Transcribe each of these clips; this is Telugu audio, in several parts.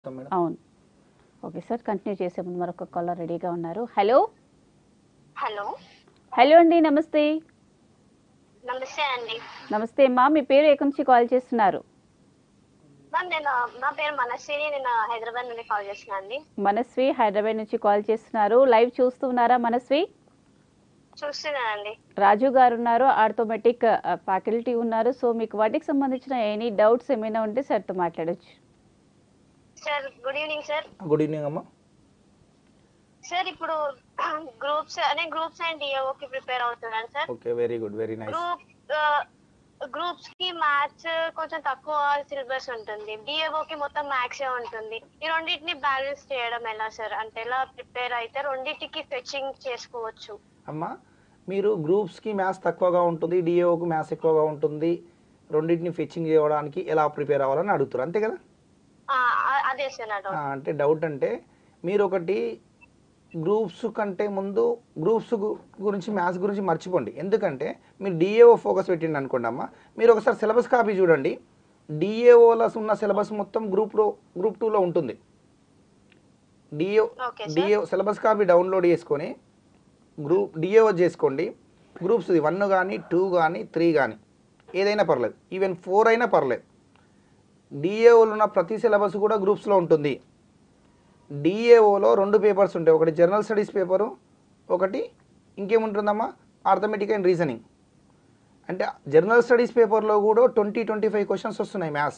చెప్తాం మేడం అవును ఓకే సార్ కంటిన్యూ చేసే ముందు మరొక కాలర్ రెడీగా ఉన్నారు హలో హలో హలో అండి నమస్తే నమస్తే అండి నమస్తే అమ్మా మీ పేరు ఎక్కడి నుంచి కాల్ చేస్తున్నారు మ్యామ్ నేను నా పేరు మనస్విని నేను హైదరాబాద్ నుండి కాల్ చేస్తున్నా అండి మనస్వి హైదరాబాద్ నుంచి కాల్ చేస్తున్నారు లైవ్ చూస్తున్నారా మనస్వి చూస్తున్నానండి రాజు గారు ఉన్నారు ఆర్థోమెటిక్ ఫ్యాకల్టీ ఉన్నారు సో మీకు వాటికి సంబంధించిన ఎనీ డౌట్స్ ఏమైనా ఉంటే సార్తో మాట్లాడొచ్చు sir good evening sir good evening అమ్మా సార్ ఇప్పుడు గ్రూప్స్ నేను గ్రూప్స్ అండ్ డిఓకి ప్రిపేర్ అవుతున్నాను sir okay very good very nice group groups కి మ్యాథ్స్ కొంచెం తక్కువ సిలబస్ ఉంటుంది డిఏఓ కి మొత్తం మ్యాథ్స్ ఉంటుంది ఈ రెండింటిని బ్యాలెన్స్ చేయడం ఎలా సార్ అంటే ఎలా ప్రిపేర్ అయితే రెండింటికి ఫెచింగ్ చేసుకోవచ్చు అమ్మా మీరు గ్రూప్స్కి మ్యాథ్స్ తక్కువగా ఉంటుంది డిఏఓకి మ్యాథ్స్ ఎక్కువగా ఉంటుంది రెండింటిని ఫెచ్చింగ్ చేయడానికి ఎలా ప్రిపేర్ అవ్వాలని అడుగుతారు అంతే కదా ఆ, అ- అదే సార్ నా ఆ, డౌట్ అంటే డౌట్ అంటే మీరు ఒకటి గ్రూప్స్ కంటే ముందు గ్రూప్స్ గు- గురించి మ్యాథ్స్ గురించి మర్చిపోండి ఎందుకంటే మీరు డిఏఓ ఫోకస్ పెట్టిండి అనుకోండి అమ్మా మీరు ఒకసారి సిలబస్ కాపీ చూడండి డిఏఓలో ఉన్న సిలబస్ మొత్తం గ్రూప్ గ్రూప్ టూలో ఉంటుంది DA okay sir DA syllabus copy download చేసుకొని గ్రూప్ డిఏఓ చేసుకోండి గ్రూప్స్ వన్ కానీ టూ కానీ త్రీ కానీ ఏదైనా పర్లేదు ఈవెన్ ఫోర్ అయినా పర్లేదు డిఏఓలో ఉన్న ప్రతి సిలబస్ కూడా గ్రూప్స్లో ఉంటుంది డిఏఓలో రెండు పేపర్స్ ఉంటాయి ఒకటి జనరల్ స్టడీస్ పేపరు ఒకటి ఇంకేముంటుందమ్మా ఆర్థమెటిక్ అండ్ రీజనింగ్ అంటే జనరల్ స్టడీస్ పేపర్లో కూడా ట్వంటీ ట్వంటీ ఫైవ్ క్వశ్చన్స్ వస్తున్నాయి మ్యాథ్స్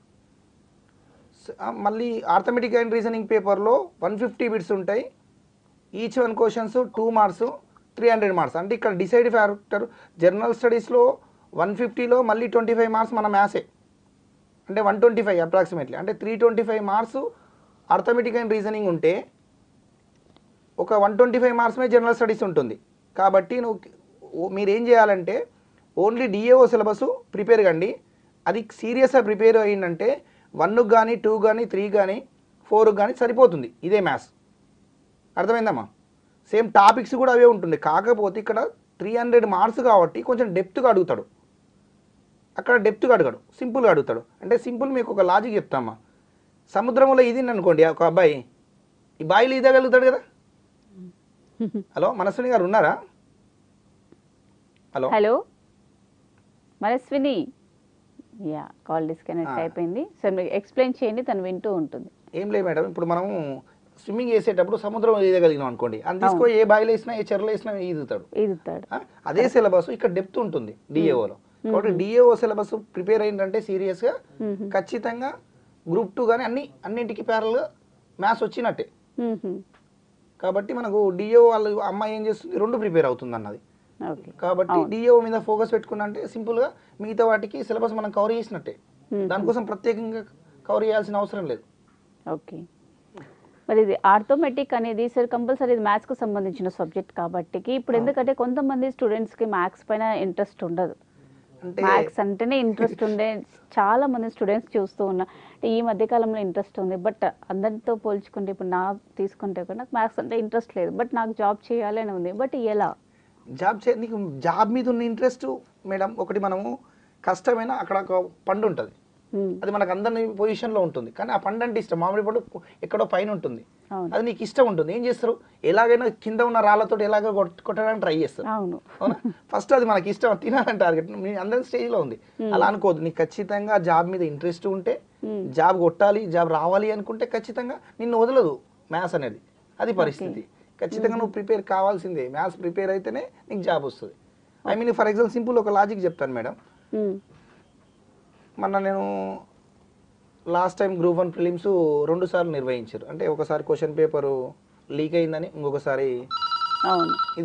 స- ఆ, మళ్ళీ ఆర్థమెటిక్ అండ్ రీజనింగ్ పేపర్లో వన్ ఫిఫ్టీ బిట్స్ ఉంటాయి each one questions two marks three hundred marks అంటే ఇక్కడ డిసైడ్ ఫ్యాక్టర్ జనరల్ స్టడీస్లో వన్ ఫిఫ్టీలో మళ్ళీ ట్వంటీ ఫైవ్ మార్క్స్ మన మ్యాథ్సే అంటే వన్ ట్వంటీ ఫైవ్ అప్రాక్సిమేట్లీ అంటే three twenty five marks arithmetic and reasoning ఉంటే ఒక వన్ ట్వంటీ ఫైవ్ మార్క్స్ మీద జనరల్ స్టడీస్ ఉంటుంది కాబట్టి నువ్వు ఓ- మీరు ఏం చేయాలంటే ఓన్లీ డిఏఓ సిలబస్ ప్రిపేర్ కండి అది సీరియస్గా ప్రిపేర్ అయ్యిందంటే వన్కి కానీ టూ కానీ త్రీ కానీ ఫోర్కి కానీ సరిపోతుంది ఇదే మ్యాథ్స్ అర్థమైందమ్మా సేమ్ టాపిక్స్ కూడా అవే ఉంటుంది కాకపోతే ఇక్కడ త్రీ హండ్రెడ్ మార్క్స్ కాబట్టి కొంచెం డెప్త్గా అడుగుతాడు అక్కడ డెప్త్గా అడగడు సింపుల్గా అడుగుతాడు అంటే సింపుల్ మీకు ఒక లాజిక్ చెప్తామా సముద్రంలో ఇది అనుకోండి ఒక అబ్బాయి ఈ బాయిలు ఈదగలుగుతాడు కదా హలో మనస్విని గారు ఉన్నారా hello hello Manaswini yeah call disconnect ఆ. అయిపోయింది సార్ మీరు ఎక్స్ప్లెయిన్ చేయండి తను వింటూ ఉంటుంది ఏం లేదు మేడం ఇప్పుడు మనం స్విమ్మింగ్ చేసేటప్పుడు సముద్రం ఈదగలిగినాం అనుకోండి అది తీసుకో ఏ బాయిలు వేసినా ఏ చెరలు వేసినా ఈదుతాడు ఈదుతాడు ఆ, అదే సిలబస్ ఇక్కడ డెప్త్ ఉంటుంది డిఏఓలో కాబట్టి డిఏఓ సిలబస్ ప్రిపేర్ అయిందంటే సీరియస్గా మ్మ్. ఖచ్చితంగా గ్రూప్ టూ కానీ అన్ని అన్నింటికి ప్యారల్గా మ్యాథ్స్ వచ్చినట్టే మ్మ్. కాబట్టి మనకు డిఏఓ వాళ్ళు అమ్మాయి ఏం చేస్తుంది రెండు ప్రిపేర్ అవుతుంది అన్నది ఓకే కాబట్టి అవును. డిఏఓ మీద ఫోకస్ పెట్టుకున్నా అంటే సింపుల్గా మిగతా వాటికి సిలబస్ మనం కవర్ చేసినట్టే మ్మ్. దానికోసం ప్రత్యేకంగా కవర్ చేయాల్సిన అవసరం లేదు ఓకే మరి ఇది ఆర్థోమెటిక్ అనేది సార్ కంపల్సరీ ఇది మ్యాథ్స్కి సంబంధించిన సబ్జెక్ట్ కాబట్టి ఇప్పుడు ఎందుకంటే కొంతమంది స్టూడెంట్స్కి మ్యాథ్స్ పైన ఇంట్రెస్ట్ ఉండదు అంటే మ్యాథ్స్ అంటేనే ఇంట్రెస్ట్ ఉండే చాలా మంది స్టూడెంట్స్ చూస్తూ ఉన్నా అంటే ఈ మధ్య కాలంలో ఇంట్రెస్ట్ ఉంది బట్ అందరితో పోల్చుకుంటే ఇప్పుడు నా తీసుకుంటే కూడా నాకు మ్యాథ్స్ అంటే ఇంట్రెస్ట్ లేదు బట్ నాకు జాబ్ చేయాలి అని ఉంది బట్ ఎలా జాబ్ చే నీకు జాబ్ మీద ఉన్న ఇంట్రెస్ట్ మేడం ఒకటి మనము కష్టమైన అక్కడ ఒక పండు ఉంటుంది మ్మ్. అది మనకు అందరిని పొజిషన్లో ఉంటుంది కానీ ఆ పండు అంటే ఇష్టం మామిడి పండు ఎక్కడో పైన ఉంటుంది అవును అది నీకు ఇష్టం ఉంటుంది ఏం చేస్తారు ఎలాగైనా కింద ఉన్న రాళ్ళతో ఎలాగో కొట్- కొట్టడానికి ట్రై చేస్తారు అవును అవునా ఫస్ట్ అది మనకి ఇష్టం తినాలని టార్గెట్ మీ అందరి స్టేజ్లో ఉంది అలా అనుకోవద్దు నీకు ఖచ్చితంగా జాబ్ మీద ఇంట్రెస్ట్ ఉంటే మ్మ్. జాబ్ కొట్టాలి జాబ్ రావాలి అనుకుంటే ఖచ్చితంగా నిన్ను వదలదు మ్యాథ్స్ అనేది అది పరిస్థితి ఖచ్చితంగా నువ్వు ప్రిపేర్ కావాల్సిందే మ్యాథ్స్ ప్రిపేర్ అయితేనే నీకు జాబ్ వస్తుంది I mean for example simple ఒక లాజిక్ చెప్తాను మేడం మ్మ్. మొన్న నేను last time group one prelims రెండు సార్లు నిర్వహించారు అంటే ఒకసారి క్వశ్చన్ పేపరు లీక్ అయిందని ఇంకొకసారి అవును